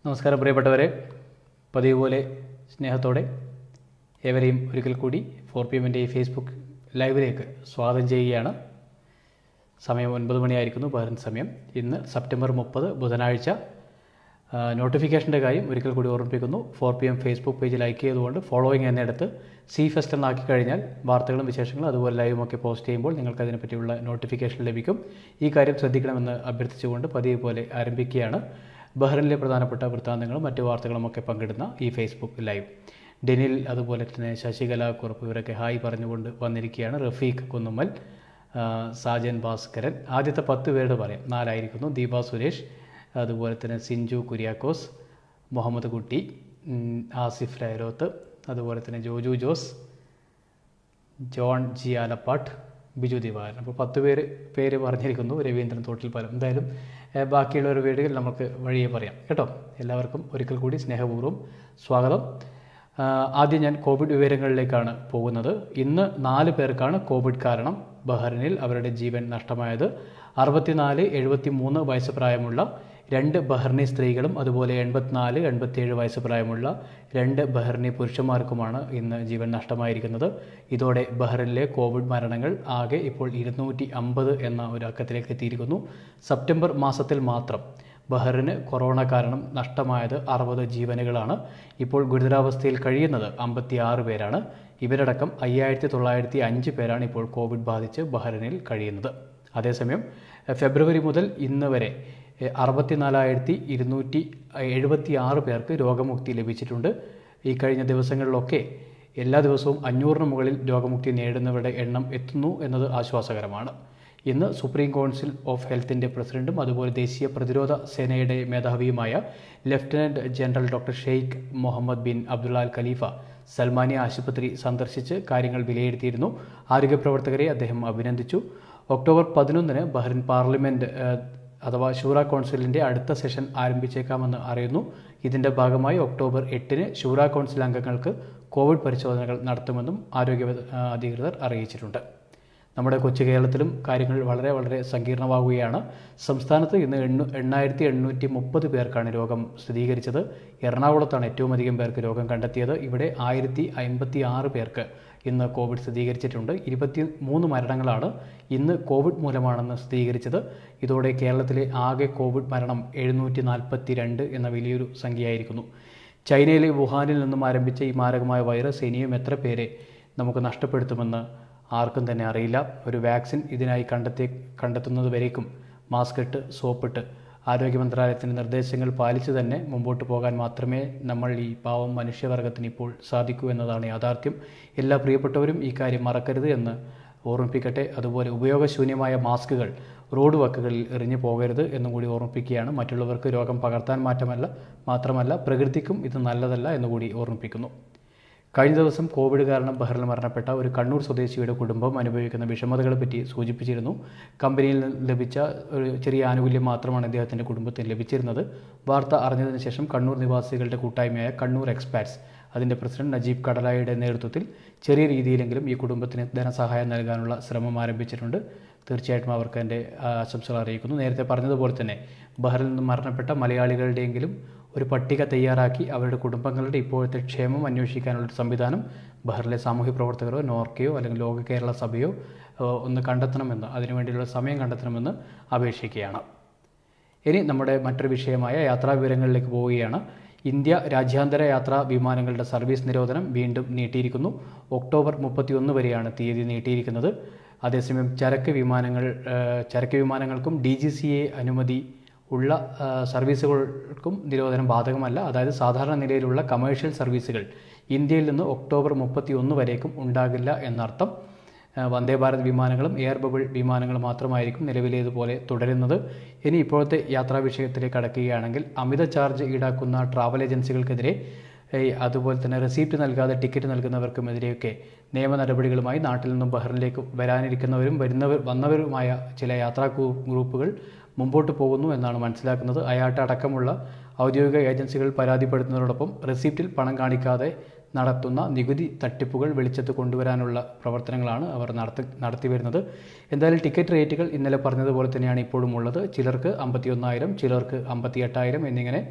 നമസ്കാരം പ്രിയപ്പെട്ടവരെ പതിവ് പോലെ സ്നേഹത്തോടെ ഏവരെയും ഒരിക്കൽ കൂടി ഫോർ പി എമ്മിൻ്റെ ഈ ഫേസ്ബുക്ക് ലൈവിലേക്ക് സ്വാഗതം ചെയ്യുകയാണ് സമയം ഒൻപത് മണിയായിരിക്കുന്നു ബഹ്റിൻ സമയം ഇന്ന് സെപ്റ്റംബർ മുപ്പത് ബുധനാഴ്ച ആ, നോട്ടിഫിക്കേഷൻ്റെ കാര്യം ഒരിക്കൽ കൂടി ഓർമ്മിപ്പിക്കുന്നു four P M Facebook page like ചെയ്തുകൊണ്ട് ഫോളോയിങ് എന്നിടത്ത് സി ഫെസ്റ്റ് എന്നാക്കി കഴിഞ്ഞാൽ വാർത്തകളും വിശേഷങ്ങളും അതുപോലെ ലൈവും ഒക്കെ പോസ്റ്റ് ചെയ്യുമ്പോൾ നിങ്ങൾക്ക് അതിനെപ്പറ്റിയുള്ള നോട്ടിഫിക്കേഷൻ ലഭിക്കും ഈ കാര്യം ശ്രദ്ധിക്കണമെന്ന് അഭ്യർത്ഥിച്ചുകൊണ്ട് പതിവ് പോലെ ആരംഭിക്കുകയാണ് ബഹ്റിനിലെ പ്രധാനപ്പെട്ട വൃത്താന്തങ്ങളും മറ്റു വാർത്തകളും ഒക്കെ പങ്കിടുന്ന ഈ ഫേസ്ബുക്ക് ലൈവ് ഡെനിൽ അതുപോലെ തന്നെ ശശികല കുറുപ്പ് ഇവരൊക്കെ ഹായ് പറഞ്ഞുകൊണ്ട് വന്നിരിക്കുകയാണ് റഫീഖ് കുന്നുമ്മൽ ആ, സാജൻ ഭാസ്കരൻ ആദ്യത്തെ പത്ത് പേരുടെ പറയാം നാലായിരിക്കുന്നു ദീപ സുരേഷ് അതുപോലെ തന്നെ സിഞ്ചു കുര്യാക്കോസ് മുഹമ്മദ് കുട്ടി ഉം, ആസിഫ് ലൈരോത്ത് അതുപോലെ തന്നെ ജോജു ജോസ് ജോൺ ജി ആലപ്പാട്ട് ബിജു ദിവാരൻ അപ്പോൾ പത്ത് പേര് പേര് പറഞ്ഞിരിക്കുന്നു രവീന്ദ്രൻ തോട്ടിൽ പാലം എന്തായാലും ഏഹ്, ബാക്കിയുള്ളവരുടെ പേരുകൾ നമുക്ക് വഴിയെ പറയാം കേട്ടോ എല്ലാവർക്കും ഒരിക്കൽ കൂടി സ്നേഹപൂർവ്വം സ്വാഗതം ആ, ആദ്യം ഞാൻ കോവിഡ് വിവരങ്ങളിലേക്കാണ് പോകുന്നത് ഇന്ന് നാല് പേർക്കാണ് കോവിഡ് കാരണം ബഹ്റിനിൽ അവരുടെ ജീവൻ നഷ്ടമായത് അറുപത്തിനാല് എഴുപത്തി മൂന്ന് വയസ്സ് പ്രായമുള്ള രണ്ട് ബഹ്റിനി സ്ത്രീകളും അതുപോലെ എൺപത്തിനാല് എൺപത്തിയേഴ് വയസ്സ് പ്രായമുള്ള രണ്ട് ബഹ്റിനി പുരുഷന്മാർക്കുമാണ് ഇന്ന് ജീവൻ നഷ്ടമായിരിക്കുന്നത് ഇതോടെ ബഹ്റിനിലെ കോവിഡ് മരണങ്ങൾ ആകെ ഇപ്പോൾ ഇരുന്നൂറ്റി അമ്പത് എന്ന ഒരു അക്കത്തിലേക്ക് എത്തിയിരിക്കുന്നു സെപ്റ്റംബർ മാസത്തിൽ മാത്രം ബഹ്റിന് കൊറോണ കാരണം നഷ്ടമായത് അറുപത് ജീവനുകളാണ് ഇപ്പോൾ ഗുരുതരാവസ്ഥയിൽ കഴിയുന്നത് അമ്പത്തി ആറ് പേരാണ് ഇവരടക്കം അയ്യായിരത്തി തൊള്ളായിരത്തി അഞ്ച് പേരാണ് ഇപ്പോൾ കോവിഡ് ബാധിച്ച് ബഹ്റിനിൽ കഴിയുന്നത് അതേസമയം എഹ്, ഫെബ്രുവരി മുതൽ ഇന്ന് വരെ എഹ്, അറുപത്തിനാലായിരത്തി ഇരുന്നൂറ്റി എഴുപത്തി ആറ് പേർക്ക് രോഗമുക്തി ലഭിച്ചിട്ടുണ്ട് ഈ കഴിഞ്ഞ ദിവസങ്ങളിലൊക്കെ എല്ലാ ദിവസവും അഞ്ഞൂറിന് മുകളിൽ രോഗമുക്തി നേടുന്നവരുടെ എണ്ണം എത്തുന്നു എന്നത് ആശ്വാസകരമാണ് ഇന്ന് സുപ്രീം കൗൺസിൽ ഓഫ് ഹെൽത്തിൻ്റെ പ്രസിഡന്റും അതുപോലെ ദേശീയ പ്രതിരോധ സേനയുടെ മേധാവിയുമായ lieutenant general doctor Sheikh Mohammed bin Abdullah Al Khalifa Salmaniya ആശുപത്രി സന്ദർശിച്ച് കാര്യങ്ങൾ വിലയിരുത്തിയിരുന്നു ആരോഗ്യ പ്രവർത്തകരെ അദ്ദേഹം അഭിനന്ദിച്ചു ഒക്ടോബർ പതിനൊന്നിന് ബഹ്റിൻ പാർലമെന്റ് ഏഹ്, അഥവാ ഷൂറ കൗൺസിലിൻ്റെ അടുത്ത സെഷൻ ആരംഭിച്ചേക്കാമെന്ന് അറിയുന്നു ഇതിൻ്റെ ഭാഗമായി ഒക്ടോബർ എട്ടിന് ഷൂറ കൗൺസിൽ അംഗങ്ങൾക്ക് കോവിഡ് പരിശോധനകൾ നടത്തുമെന്നും ആരോഗ്യ ആ, അധികൃതർ അറിയിച്ചിട്ടുണ്ട് നമ്മുടെ കൊച്ചു കേരളത്തിലും കാര്യങ്ങൾ വളരെ വളരെ സങ്കീർണമാവുകയാണ് സംസ്ഥാനത്ത് ഇന്ന് എണ്ണു എണ്ണായിരത്തി എണ്ണൂറ്റി മുപ്പത് പേർക്കാണ് രോഗം സ്ഥിരീകരിച്ചത് എറണാകുളത്താണ് ഏറ്റവും അധികം പേർക്ക് രോഗം കണ്ടെത്തിയത് ഇവിടെ ആയിരത്തി അമ്പത്തി ആറ് പേർക്ക് ഇന്ന് കോവിഡ് സ്ഥിരീകരിച്ചിട്ടുണ്ട് ഇരുപത്തി മൂന്ന് മരണങ്ങളാണ് ഇന്ന് കോവിഡ് മൂലമാണെന്ന് സ്ഥിരീകരിച്ചത് ഇതോടെ കേരളത്തിലെ ആകെ കോവിഡ് മരണം എഴുന്നൂറ്റി നാൽപ്പത്തി രണ്ട് എന്ന വലിയൊരു സംഖ്യയായിരിക്കുന്നു ചൈനയിലെ വുഹാനിൽ നിന്നും ആരംഭിച്ച ഈ മാരകമായ വൈറസ് ഇനിയും എത്ര പേരെ നമുക്ക് നഷ്ടപ്പെടുത്തുമെന്ന് ആർക്കും തന്നെ അറിയില്ല ഒരു വാക്സിൻ ഇതിനായി കണ്ടെത്തി കണ്ടെത്തുന്നത് വരേക്കും മാസ്ക് ഇട്ട് സോപ്പിട്ട് ആരോഗ്യ മന്ത്രാലയത്തിൻ്റെ നിർദ്ദേശങ്ങൾ പാലിച്ചു തന്നെ മുമ്പോട്ട് പോകാൻ മാത്രമേ നമ്മൾ ഈ പാവം മനുഷ്യവർഗത്തിന് ഇപ്പോൾ സാധിക്കൂ എന്നതാണ് യാഥാർത്ഥ്യം എല്ലാ പ്രിയപ്പെട്ടവരും ഈ കാര്യം മറക്കരുത് എന്ന് ഓർമ്മിപ്പിക്കട്ടെ അതുപോലെ ഉപയോഗശൂന്യമായ മാസ്കുകൾ റോഡ് വക്കുകളിൽ എറിഞ്ഞു പോകരുത് എന്നും കൂടി ഓർമ്മിപ്പിക്കുകയാണ് മറ്റുള്ളവർക്ക് രോഗം പകർത്താൻ മാറ്റമല്ല മാത്രമല്ല പ്രകൃതിക്കും ഇത് നല്ലതല്ല എന്നുകൂടി ഓർമ്മിപ്പിക്കുന്നു കഴിഞ്ഞ ദിവസം കോവിഡ് കാരണം ബഹ്റിൽ മരണപ്പെട്ട ഒരു കണ്ണൂർ സ്വദേശിയുടെ കുടുംബം അനുഭവിക്കുന്ന വിഷമതകളെ പറ്റി സൂചിപ്പിച്ചിരുന്നു കമ്പനിയിൽ നിന്ന് ലഭിച്ച ഒരു ചെറിയ ആനുകൂല്യം മാത്രമാണ് അദ്ദേഹത്തിൻ്റെ കുടുംബത്തിന് ലഭിച്ചിരുന്നത് വാർത്ത അറിഞ്ഞതിന് ശേഷം കണ്ണൂർ നിവാസികളുടെ കൂട്ടായ്മയായ കണ്ണൂർ എക്സ്പാറ്റ്സ് അതിൻ്റെ പ്രസിഡന്റ് നജീബ് കടലായുടെ നേതൃത്വത്തിൽ ചെറിയ രീതിയിലെങ്കിലും ഈ കുടുംബത്തിന് ധനസഹായം നൽകാനുള്ള ശ്രമം ആരംഭിച്ചിട്ടുണ്ട് തീർച്ചയായിട്ടും അവർക്ക് എൻ്റെ ആ, ആശംസകൾ അറിയിക്കുന്നു നേരത്തെ പറഞ്ഞതുപോലെ തന്നെ ബഹ്റിൽ നിന്ന് മരണപ്പെട്ട മലയാളികളുടെയെങ്കിലും ഒരു പട്ടിക തയ്യാറാക്കി അവരുടെ കുടുംബങ്ങളുടെ ഇപ്പോഴത്തെ ക്ഷേമം അന്വേഷിക്കാനുള്ള ഒരു സംവിധാനം ബഹ്റിലെ സാമൂഹ്യ പ്രവർത്തകരോ നോർക്കയോ അല്ലെങ്കിൽ ലോക കേരള സഭയോ ആ, ഒന്ന് കണ്ടെത്തണമെന്ന് അതിനുവേണ്ടിയുള്ള സമയം കണ്ടെത്തണമെന്ന് അപേക്ഷിക്കുകയാണ് ഇനി നമ്മുടെ മറ്റൊരു വിഷയമായ യാത്രാ വിവരങ്ങളിലേക്ക് പോവുകയാണ് ഇന്ത്യ രാജ്യാന്തര യാത്രാ വിമാനങ്ങളുടെ സർവീസ് നിരോധനം വീണ്ടും നീട്ടിയിരിക്കുന്നു ഒക്ടോബർ മുപ്പത്തിയൊന്ന് വരെയാണ് തീയതി നീട്ടിയിരിക്കുന്നത് അതേസമയം ചരക്ക് വിമാനങ്ങൾ ആ, ചരക്ക് വിമാനങ്ങൾക്കും ഡി ജി സി എ അനുമതി ഉള്ള ആ, സർവീസുകൾക്കും നിരോധനം ബാധകമല്ല അതായത് സാധാരണ നിലയിലുള്ള കമേഴ്ഷ്യൽ സർവീസുകൾ ഇന്ത്യയിൽ നിന്ന് ഒക്ടോബർ മുപ്പത്തി ഒന്ന് വരേക്കും ഉണ്ടാകില്ല എന്നർത്ഥം ആ, വന്ദേ ഭാരത് വിമാനങ്ങളും എയർ ബബിൾ വിമാനങ്ങളും മാത്രമായിരിക്കും നിലവിലേതുപോലെ തുടരുന്നത് ഇനി ഇപ്പോഴത്തെ യാത്രാ വിഷയത്തിലേക്ക് കടക്കുകയാണെങ്കിൽ അമിത ചാർജ് ഈടാക്കുന്ന ട്രാവൽ ഏജൻസികൾക്കെതിരെ ഏയ് അതുപോലെ തന്നെ റെസീപ്റ്റ് നൽകാതെ ടിക്കറ്റ് നൽകുന്നവർക്കുമെതിരെയൊക്കെ നിയമ നടപടികളുമായി നാട്ടിൽ നിന്നും ബഹ്റിനിലേക്ക് വരാനിരിക്കുന്നവരും വരുന്നവർ വന്നവരുമായ ചില യാത്രാ ഗ്രൂ- ഗ്രൂപ്പുകൾ മുമ്പോട്ട് പോകുന്നു എന്നാണ് മനസ്സിലാക്കുന്നത് അയാട്ട അടക്കമുള്ള ഔദ്യോഗിക ഏജൻസികൾ പരാതിപ്പെടുന്നതോടൊപ്പം റെസീപ്റ്റിൽ പണം കാണിക്കാതെ നടത്തുന്ന നികുതി തട്ടിപ്പുകൾ വെളിച്ചത്ത് കൊണ്ടുവരാനുള്ള പ്രവർത്തനങ്ങളാണ് അവർ നടത്തി നടത്തി വരുന്നത് എന്തായാലും ടിക്കറ്റ് റേറ്റുകൾ ഇന്നലെ പറഞ്ഞതുപോലെ തന്നെയാണ് ഇപ്പോഴും ഉള്ളത് ചിലർക്ക് അമ്പത്തി ഒന്നായിരം ചിലർക്ക് അമ്പത്തി എട്ടായിരം എന്നിങ്ങനെ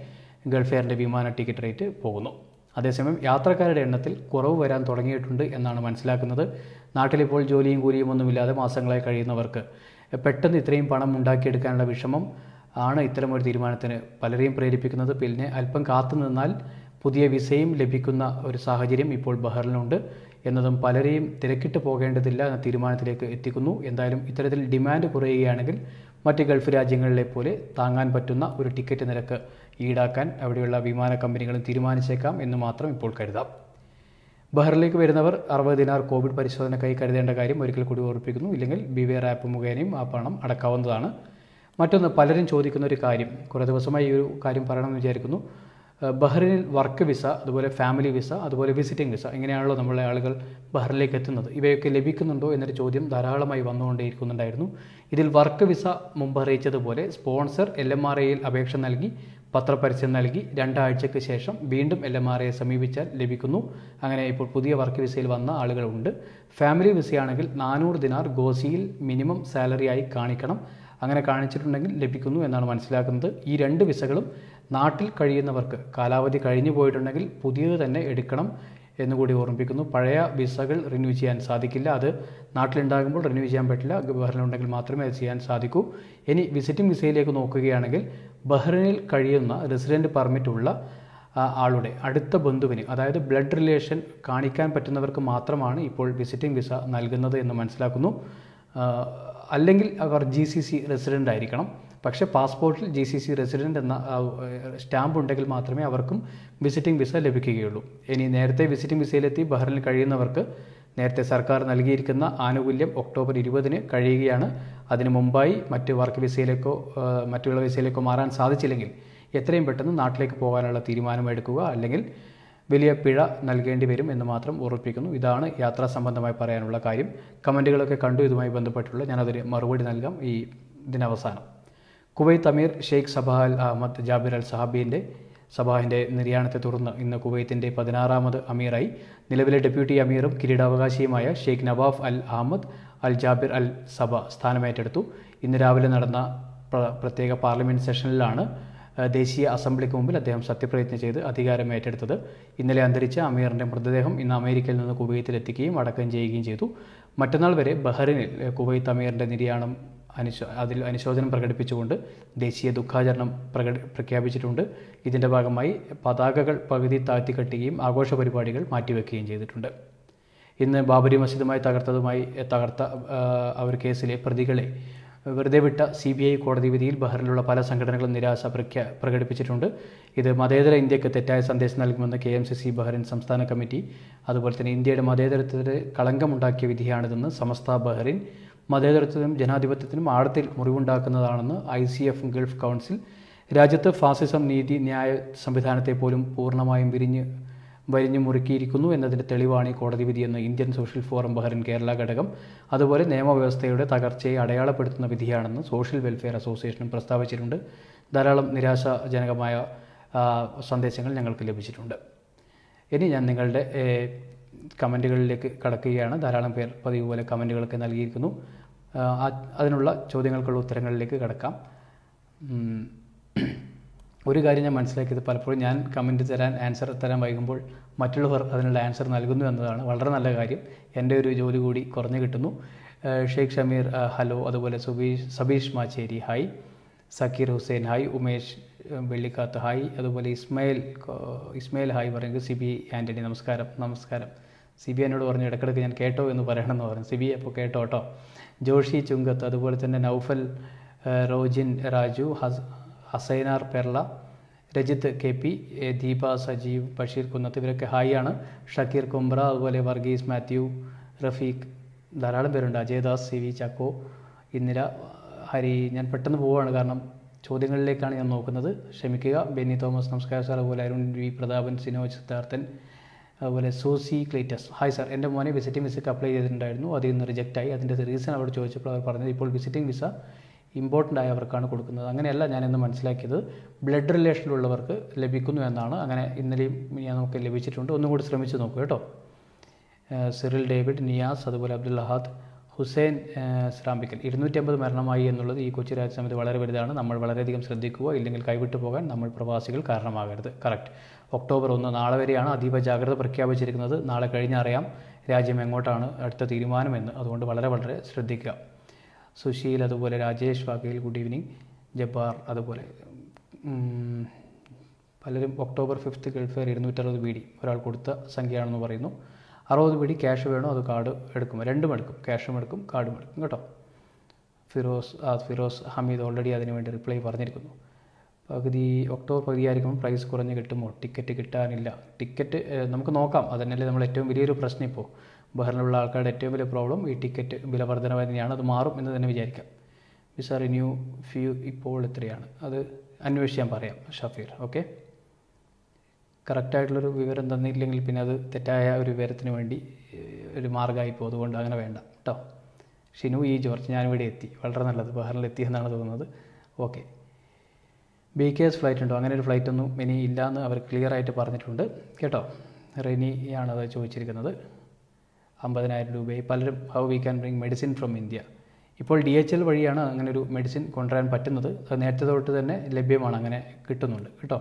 ഗൾഫ് എയറിൻ്റെ വിമാന ടിക്കറ്റ് റേറ്റ് പോകുന്നു അതേസമയം യാത്രക്കാരുടെ എണ്ണത്തിൽ കുറവ് വരാൻ തുടങ്ങിയിട്ടുണ്ട് എന്നാണ് മനസ്സിലാക്കുന്നത് നാട്ടിലിപ്പോൾ ജോലിയും കൂലിയും ഒന്നുമില്ലാതെ മാസങ്ങളായി കഴിയുന്നവർക്ക് പെട്ടെന്ന് ഇത്രയും പണം ഉണ്ടാക്കിയെടുക്കാനുള്ള വിഷമം ആണ് ഇത്തരമൊരു തീരുമാനത്തിന് പലരെയും പ്രേരിപ്പിക്കുന്നത് പിന്നെ അല്പം കാത്തു നിന്നാൽ പുതിയ വിസയും ലഭിക്കുന്ന ഒരു സാഹചര്യം ഇപ്പോൾ ബഹ്റിനുണ്ട് എന്നതും പലരെയും തിരക്കിട്ട് പോകേണ്ടതില്ല എന്ന തീരുമാനത്തിലേക്ക് എത്തിക്കുന്നു എന്തായാലും ഇത്തരത്തിൽ ഡിമാൻഡ് കുറയുകയാണെങ്കിൽ മറ്റ് ഗൾഫ് രാജ്യങ്ങളിലെ പോലെ താങ്ങാൻ പറ്റുന്ന ഒരു ടിക്കറ്റ് നിരക്ക് ഈടാക്കാൻ അവിടെയുള്ള വിമാന കമ്പനികളും തീരുമാനിച്ചേക്കാം എന്ന് മാത്രം ഇപ്പോൾ കരുതാം ബഹ്റിലേക്ക് വരുന്നവർ അറുപത് ദിനാർ കോവിഡ് പരിശോധനയ്ക്കായി കരുതേണ്ട കാര്യം ഒരിക്കൽ കൂടി ഓർപ്പിക്കുന്നു ഇല്ലെങ്കിൽ ബിവെയർ ആപ്പ് മുഖേനയും ആ പണം അടക്കാവുന്നതാണ് മറ്റൊന്ന് പലരും ചോദിക്കുന്ന ഒരു കാര്യം കുറേ ദിവസമായി ഈ ഒരു കാര്യം പറയണമെന്ന് വിചാരിക്കുന്നു ഏഹ് ബഹ്റിനിൽ വർക്ക് വിസ അതുപോലെ ഫാമിലി വിസ അതുപോലെ വിസിറ്റിംഗ് വിസ ഇങ്ങനെയാണല്ലോ നമ്മളെ ആളുകൾ ബഹ്റിനിലേക്ക് എത്തുന്നത് ഇവയൊക്കെ ലഭിക്കുന്നുണ്ടോ എന്നൊരു ചോദ്യം ധാരാളമായി വന്നുകൊണ്ടേയിരിക്കുന്നുണ്ടായിരുന്നു ഇതിൽ വർക്ക് വിസ മുമ്പ് അറിയിച്ചതുപോലെ സ്പോൺസർ എൽ എം ആർ എയിൽ അപേക്ഷ നൽകി പത്രപരസ്യം നൽകി രണ്ടാഴ്ചയ്ക്ക് ശേഷം വീണ്ടും എൽ എം ആർ എയെ സമീപിച്ചാൽ ലഭിക്കുന്നു അങ്ങനെ ഇപ്പോൾ പുതിയ വർക്ക് വിസയിൽ വന്ന ആളുകളുണ്ട് ഫാമിലി വിസയാണെങ്കിൽ നാനൂറ് ദിനാർ ഗോസിയിൽ മിനിമം സാലറിയായി കാണിക്കണം അങ്ങനെ കാണിച്ചിട്ടുണ്ടെങ്കിൽ ലഭിക്കുന്നു എന്നാണ് മനസ്സിലാക്കുന്നത് ഈ രണ്ട് വിസകളും നാട്ടിൽ കഴിയുന്നവർക്ക് കാലാവധി കഴിഞ്ഞു പോയിട്ടുണ്ടെങ്കിൽ പുതിയത് തന്നെ എടുക്കണം എന്നുകൂടി ഓർമ്മിപ്പിക്കുന്നു പഴയ വിസകൾ റിന്യൂ ചെയ്യാൻ സാധിക്കില്ല അത് നാട്ടിലുണ്ടാകുമ്പോൾ റിന്യൂ ചെയ്യാൻ പറ്റില്ല ബഹ്റിനുണ്ടെങ്കിൽ മാത്രമേ അത് ചെയ്യാൻ സാധിക്കൂ ഇനി വിസിറ്റിംഗ് വിസയിലേക്ക് നോക്കുകയാണെങ്കിൽ ബഹ്റിനിൽ കഴിയുന്ന റെസിഡൻറ്റ് പെർമിറ്റ് ഉള്ള ആ, ആളുടെ അടുത്ത ബന്ധുവിന് അതായത് ബ്ലഡ് റിലേഷൻ കാണിക്കാൻ പറ്റുന്നവർക്ക് മാത്രമാണ് ഇപ്പോൾ വിസിറ്റിംഗ് വിസ നൽകുന്നത് എന്ന് മനസ്സിലാക്കുന്നു ആ, അല്ലെങ്കിൽ അവർ ജി സി സി റെസിഡൻ്റ് ആയിരിക്കണം പക്ഷേ പാസ്പോർട്ടിൽ ജി സി സി റെസിഡൻ്റ് എന്ന ആ, സ്റ്റാമ്പ് ഉണ്ടെങ്കിൽ മാത്രമേ അവർക്കും വിസിറ്റിംഗ് വിസ ലഭിക്കുകയുള്ളൂ ഇനി നേരത്തെ വിസിറ്റിംഗ് വിസയിലെത്തി ബഹ്റിനിൽ കഴിയുന്നവർക്ക് നേരത്തെ സർക്കാർ നൽകിയിരിക്കുന്ന ആനുകൂല്യം ഒക്ടോബർ ഇരുപതിന് കഴിയുകയാണ് അതിനു മുമ്പായി മറ്റ് വർക്ക് വിസയിലേക്കോ ആ, മറ്റുള്ള വിസയിലേക്കോ മാറാൻ സാധിച്ചില്ലെങ്കിൽ എത്രയും പെട്ടെന്ന് നാട്ടിലേക്ക് പോകാനുള്ള തീരുമാനമെടുക്കുക അല്ലെങ്കിൽ വലിയ പിഴ നൽകേണ്ടി വരും എന്ന് മാത്രം ഓർമ്മിപ്പിക്കുന്നു ഇതാണ് യാത്രാ സംബന്ധമായി പറയാനുള്ള കാര്യം കമൻറ്റുകളൊക്കെ കണ്ടു ഇതുമായി ബന്ധപ്പെട്ടുള്ള ഞാനതൊരു മറുപടി നൽകാം ഈ ഇതിനവസാനം Kuwait Amir Sheikh Sabah Ahmad Jaber Al സഹാബിൻ്റെ സബാഹിൻ്റെ നിര്യാണത്തെ തുടർന്ന് ഇന്ന് കുവൈത്തിൻ്റെ പതിനാറാമത് അമീറായി നിലവിലെ ഡെപ്യൂട്ടി അമീറും കിരീടാവകാശിയുമായ Sheikh Nawaf Al Ahmad Al Jaber Al Sabah സ്ഥാനമേറ്റെടുത്തു ഇന്ന് രാവിലെ നടന്ന പ്ര- പ്രത്യേക പാർലമെൻറ്റ് സെഷനിലാണ് ഏഹ്, ദേശീയ അസംബ്ലിക്ക് മുമ്പിൽ അദ്ദേഹം സത്യപ്രതിജ്ഞ ചെയ്ത് അധികാരം ഏറ്റെടുത്തത് ഇന്നലെ അന്തരിച്ച അമീറിൻ്റെ മൃതദേഹം ഇന്ന് അമേരിക്കയിൽ നിന്ന് കുവൈത്തിലെത്തിക്കുകയും അടക്കം ചെയ്യുകയും ചെയ്തു മറ്റന്നാൾ വരെ ബഹ്റിനിൽ ഏഹ്, കുവൈത്ത് അമീറിൻ്റെ നിര്യാണം അനുശോ അതിൽ അനുശോചനം പ്രകടിപ്പിച്ചുകൊണ്ട് ദേശീയ ദുഃഖാചരണം പ്രകടി പ്രഖ്യാപിച്ചിട്ടുണ്ട് ഇതിൻ്റെ ഭാഗമായി പതാകകൾ പകുതി താഴ്ത്തിക്കെട്ടുകയും ആഘോഷ പരിപാടികൾ മാറ്റിവെക്കുകയും ചെയ്തിട്ടുണ്ട് ഇന്ന് ബാബരി മസ്ജിദുമായി തകർത്തതുമായി തകർത്ത ആ, ആ ഒരു കേസിലെ പ്രതികളെ വെറുതെ വിട്ട സി ബി ഐ കോടതി വിധിയിൽ ബഹ്റിലുള്ള പല സംഘടനകളും നിരാശ പ്രഖ്യാ പ്രകടിപ്പിച്ചിട്ടുണ്ട് ഇത് മതേതര ഇന്ത്യക്ക് തെറ്റായ സന്ദേശം നൽകുമെന്ന് K M C C Bahrain സംസ്ഥാന കമ്മിറ്റി അതുപോലെ തന്നെ ഇന്ത്യയുടെ മതേതരത്വത്തിന് കളങ്കമുണ്ടാക്കിയ വിധിയാണിതെന്ന് സമസ്ത ബഹ്റിൻ മതേതരത്വത്തിനും ജനാധിപത്യത്തിനും ആഴത്തിൽ മുറിവുണ്ടാക്കുന്നതാണെന്ന് I C F Gulf council രാജ്യത്ത് ഫാസിസം നീതി ന്യായ സംവിധാനത്തെ പോലും പൂർണ്ണമായും വിരിഞ്ഞ് വരിഞ്ഞു മുറുക്കിയിരിക്കുന്നു എന്നതിൻ്റെ തെളിവാണ് ഈ കോടതി വിധിയെന്ന് Indian social forum Bahrain Kerala ഘടകം അതുപോലെ നിയമവ്യവസ്ഥയുടെ തകർച്ചയെ അടയാളപ്പെടുത്തുന്ന വിധിയാണെന്ന് സോഷ്യൽ വെൽഫെയർ അസോസിയേഷനും പ്രസ്താവിച്ചിട്ടുണ്ട് ധാരാളം നിരാശാജനകമായ ആ, സന്ദേശങ്ങൾ ഞങ്ങൾക്ക് ലഭിച്ചിട്ടുണ്ട് ഇനി ഞാൻ നിങ്ങളുടെ ഏഹ്, കമൻറ്റുകളിലേക്ക് കടക്കുകയാണ് ധാരാളം പേർ പതിവ് പോലെ കമൻറ്റുകളൊക്കെ നൽകിയിരിക്കുന്നു ആ, ആ- അതിനുള്ള ചോദ്യങ്ങൾക്കുള്ള ഉത്തരങ്ങളിലേക്ക് കടക്കാം ഉം. ഒരു കാര്യം ഞാൻ മനസ്സിലാക്കിയത് പലപ്പോഴും ഞാൻ കമൻറ്റ് തരാൻ ആൻസർ തരാൻ വൈകുമ്പോൾ മറ്റുള്ളവർ അതിനുള്ള ആൻസർ നൽകുന്നു എന്നതാണ് വളരെ നല്ല കാര്യം എൻ്റെ ഒരു ജോലി കൂടി കുറഞ്ഞു കിട്ടുന്നു ഏഹ് ഷെയ്ഖ് ഷമീർ ആ, ഹലോ അതുപോലെ സുബീഷ് സബീഷ് മാച്ചേരി ഹായ് സക്കീർ ഹുസൈൻ ഹായ് ഉമേഷ് ഏഹ് വെള്ളിക്കാത്ത് ഹായ് അതുപോലെ ഇസ്മയിൽ കോ- ഇസ്മയിൽ ഹായ് പറയുന്നത് സിബി ആൻ്റണി നമസ്കാരം നമസ്കാരം സിബി എന്നോട് പറഞ്ഞു ഇടയ്ക്കിടയ്ക്ക് ഞാൻ കേട്ടോ എന്ന് പറയണമെന്ന് പറഞ്ഞു സിബി അപ്പോൾ കേട്ടോ കേട്ടോ ജോഷി ചുങ്കത്ത് അതുപോലെ തന്നെ നൗഫൽ ഏഹ് റോജിൻ രാജു ഹസ് Hasainar Perla Rajith K P A, Deepa Sajeev Basheer Kunnath ഇവരൊക്കെ ഹായ് ആണ് ഷക്കീർ കുംബ്ര അതുപോലെ വർഗീസ് മാത്യു റഫീഖ് ധാരാളം പേരുണ്ട് അജയദാസ് സി വി ചക്കോ ഇന്ദിര ഹരി ഞാൻ പെട്ടെന്ന് പോവുകയാണ് കാരണം ചോദ്യങ്ങളിലേക്കാണ് ഞാൻ നോക്കുന്നത് ക്ഷമിക്കുക ബെന്നി തോമസ് നമസ്കാരം സാർ അതുപോലെ അരുൺ വി പ്രതാപൻ സിനോജ് സിദ്ധാർത്ഥൻ അതുപോലെ സൂസി ക്ലീറ്റസ് ഹായ് സാർ എൻ്റെ മോനെ വിസിറ്റിംഗ് വിസയ്ക്ക് അപ്ലൈ ചെയ്തിട്ടുണ്ടായിരുന്നു അതിൽ നിന്ന് റിജക്റ്റ് ആയി അതിൻ്റെ റീസൺ അവിടെ ചോദിച്ചപ്പോൾ അവർ പറഞ്ഞത് ഇപ്പോൾ വിസിറ്റിംഗ് വിസ ഇമ്പോർട്ടൻ്റ് ആയവർക്കാണ് കൊടുക്കുന്നത് അങ്ങനെയല്ല ഞാനിന്ന് മനസ്സിലാക്കിയത് ബ്ലഡ് റിലേഷനിലുള്ളവർക്ക് ലഭിക്കുന്നു എന്നാണ് അങ്ങനെ ഇന്നലെയും ഞാൻ നമുക്ക് ലഭിച്ചിട്ടുണ്ട് ഒന്നും കൂടി ശ്രമിച്ച് നോക്കൂ കേട്ടോ ഏഹ് സിറിൽ ഡേവിഡ് നിയാസ് അതുപോലെ അബ്ദുൽ അഹാദ് ഹുസൈൻ ഏഹ്, സ്രാമ്പിക്കൽ ഇരുന്നൂറ്റമ്പത് മരണമായി എന്നുള്ളത് ഈ കൊച്ചി രാജ്യസമിതി വളരെ വലുതാണ് നമ്മൾ വളരെയധികം ശ്രദ്ധിക്കുക ഇല്ലെങ്കിൽ കൈവിട്ടു പോകാൻ നമ്മൾ പ്രവാസികൾ കാരണമാകരുത് കറക്റ്റ് ഒക്ടോബർ ഒന്ന് നാളെ വരെയാണ് അതീവ ജാഗ്രത പ്രഖ്യാപിച്ചിരിക്കുന്നത് നാളെ കഴിഞ്ഞറിയാം രാജ്യം എങ്ങോട്ടാണ് അടുത്ത തീരുമാനമെന്ന് അതുകൊണ്ട് വളരെ വളരെ ശ്രദ്ധിക്കുക സുശീൽ അതുപോലെ രാജേഷ് വാക്കയിൽ ഗുഡ് ഈവനിങ് ജബ്ബാർ അതുപോലെ ഉം, പലരും ഒക്ടോബർ ഫിഫ്ത്ത് ഗൾഫ് ഫെയർ ഇരുന്നൂറ്ററുപത് ബി ഡി ഒരാൾ കൊടുത്ത സംഖ്യയാണെന്ന് പറയുന്നു അറുപത് ബി ഡി ക്യാഷ് വേണോ അത് കാർഡ് എടുക്കും രണ്ടും എടുക്കും ക്യാഷും എടുക്കും കാർഡും എടുക്കും കേട്ടോ ഫിറോസ് ആ ഫിറോസ് ഹമീദ് ഓൾറെഡി അതിന് വേണ്ടി റിപ്ലൈ പറഞ്ഞിരിക്കുന്നു പകുതി ഒക്ടോബർ പകുതിയായിരിക്കുമ്പോൾ പ്രൈസ് കുറഞ്ഞ് കിട്ടുമോ ടിക്കറ്റ് കിട്ടാനില്ല ടിക്കറ്റ് ഏഹ്, നമുക്ക് നോക്കാം അതന്നെയല്ലേ നമ്മൾ ഏറ്റവും വലിയൊരു പ്രശ്നം ഇപ്പോൾ ബഹ്റിനുള്ള ആൾക്കാരുടെ ഏറ്റവും വലിയ പ്രോബ്ലം ഈ ടിക്കറ്റ് വില വർധന തന്നെയാണ് അത് മാറും എന്ന് തന്നെ വിചാരിക്കാം വിസ റിന്യൂ ഫ്യൂ ഇപ്പോൾ എത്രയാണ് അത് അന്വേഷിച്ച് ഞാൻ പറയാം ഷഫീർ ഓക്കെ കറക്റ്റായിട്ടുള്ളൊരു വിവരം തന്നില്ലെങ്കിൽ പിന്നെ അത് തെറ്റായ ഒരു വിവരത്തിന് വേണ്ടി ഏഹ്, ഒരു മാർഗ്ഗമായി പോകും അതുകൊണ്ട് അങ്ങനെ വേണ്ട കേട്ടോ ഷിനു ഈ ജോർജ് ഞാനിവിടെ എത്തി വളരെ നല്ലത് ബഹറിൽ എത്തി എന്നാണ് തോന്നുന്നത് okay B K S flight ഉണ്ടോ അങ്ങനെ ഒരു ഫ്ലൈറ്റ് ഒന്നും ഇനി ഇല്ല എന്ന് അവർ ക്ലിയർ ആയിട്ട് പറഞ്ഞിട്ടുണ്ട് കേട്ടോ റെനിയാണത് ചോദിച്ചിരിക്കുന്നത് അമ്പതിനായിരം രൂപയെ പലരും how we can bring medicine from India ഇപ്പോൾ ഡി എച്ച് എൽ വഴിയാണ് അങ്ങനെ ഒരു മെഡിസിൻ കൊണ്ടുവരാൻ പറ്റുന്നത് അത് നേരത്തെ തൊട്ട് തന്നെ ലഭ്യമാണ് അങ്ങനെ കിട്ടുന്നുണ്ട് കേട്ടോ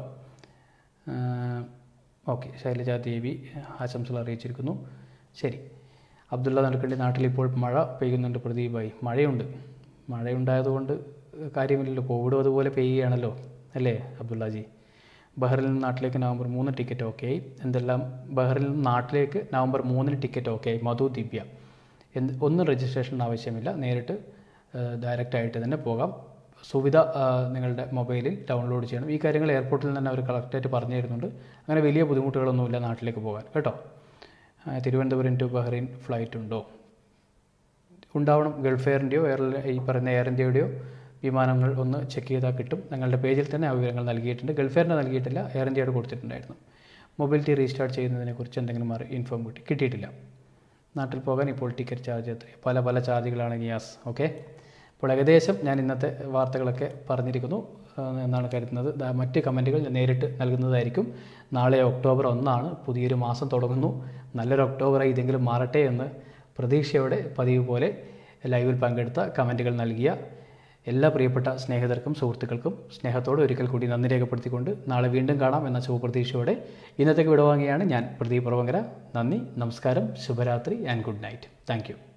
ഓക്കെ ശൈലജ ദേവി ആശംസകൾ അറിയിച്ചിരിക്കുന്നു ശരി അബ്ദുള്ള നടക്കണ്ടി നാട്ടിൽ ഇപ്പോൾ മഴ പെയ്യുന്നുണ്ട് പ്രദീപായി മഴയുണ്ട് മഴയുണ്ടായതുകൊണ്ട് കാര്യമില്ലല്ലോ കോവിഡും അതുപോലെ പെയ്യുകയാണല്ലോ അല്ലേ അബ്ദുള്ളാജി ബഹറിൽ നിന്ന് നാട്ടിലേക്ക് നവംബർ മൂന്ന് ടിക്കറ്റ് ഓക്കെ ആയി എന്തെല്ലാം ബഹറിൽ നിന്ന് നാട്ടിലേക്ക് നവംബർ മൂന്നിന് ടിക്കറ്റ് ഓക്കെ ആയി മധു ദിവ്യ എന്ത് ഒന്നും രജിസ്ട്രേഷൻ ആവശ്യമില്ല നേരിട്ട് ഡയറക്റ്റ് ആയിട്ട് തന്നെ പോകാം സുവിധ ആ, നിങ്ങളുടെ മൊബൈലിൽ ഡൗൺലോഡ് ചെയ്യണം ഈ കാര്യങ്ങൾ എയർപോർട്ടിൽ തന്നെ അവർ കളക്റ്റായിട്ട് പറഞ്ഞു തരുന്നുണ്ട് അങ്ങനെ വലിയ ബുദ്ധിമുട്ടുകളൊന്നുമില്ല നാട്ടിലേക്ക് പോകാൻ കേട്ടോ ആ, തിരുവനന്തപുരം ടു ബഹ്റൈൻ ഫ്ലൈറ്റ് ഉണ്ടോ ഉണ്ടാവണം ഗൾഫ് എയറിൻ്റെയോ എയർ ഈ പറയുന്ന എയർ ഇന്ത്യയുടെയോ വിമാനങ്ങൾ ഒന്ന് ചെക്ക് ചെയ്താൽ കിട്ടും ഞങ്ങളുടെ പേജിൽ തന്നെ ആ വിവരങ്ങൾ നൽകിയിട്ടുണ്ട് ഗൾഫ് എയറിന് നൽകിയിട്ടില്ല എയർ ഇന്ത്യയുടെ കൊടുത്തിട്ടുണ്ടായിരുന്നു മൊബിലിറ്റി റീസ്റ്റാർട്ട് ചെയ്യുന്നതിനെക്കുറിച്ച് എന്തെങ്കിലും അറി ഇൻഫോം കിട്ടി കിട്ടിയിട്ടില്ല നാട്ടിൽ പോകാൻ ഇപ്പോൾ ടിക്കറ്റ് ചാർജ് എത്ര പല പല ചാർജുകളാണ് നിയാസ് ഓക്കെ അപ്പോൾ ഏകദേശം ഞാൻ ഇന്നത്തെ വാർത്തകളൊക്കെ പറഞ്ഞിരിക്കുന്നു ആ, എന്നാണ് കരുതുന്നത് ദാ മറ്റ് കമൻറ്റുകൾ ഞാൻ നേരിട്ട് നൽകുന്നതായിരിക്കും നാളെ ഒക്ടോബർ ഒന്നാണ് പുതിയൊരു മാസം തുടങ്ങുന്നു നല്ലൊരു ഒക്ടോബറായി ഇതെങ്കിലും മാറട്ടെ എന്ന് പ്രതീക്ഷയോടെ പതിവ് പോലെ ലൈവിൽ പങ്കെടുത്ത കമൻറ്റുകൾ നൽകിയ എല്ലാ പ്രിയപ്പെട്ട സ്നേഹിതർക്കും സുഹൃത്തുക്കൾക്കും സ്നേഹത്തോടെ ഒരിക്കൽ കൂടി നന്ദി രേഖപ്പെടുത്തിക്കൊണ്ട് നാളെ വീണ്ടും കാണാം എന്ന ശുഭപ്രതീക്ഷയോടെ ഇന്നത്തേക്ക് വിടവാങ്ങിയാണ് ഞാൻ പ്രദീപ് പ്രവങ്കര നന്ദി നമസ്കാരം ശുഭരാത്രി ആൻഡ് ഗുഡ് നൈറ്റ് താങ്ക്